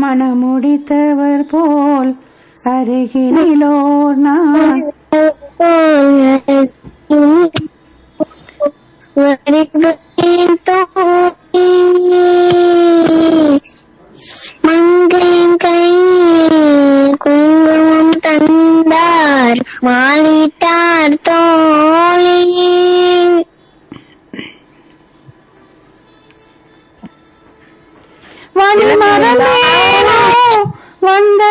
மனமுடித்தவர் போல் அருகிலோர் நான் மங்கையின் கையில் குங்குமம் தந்தார் மாலிட்டார் தோழியே வழிமறந்தேனோ வந்த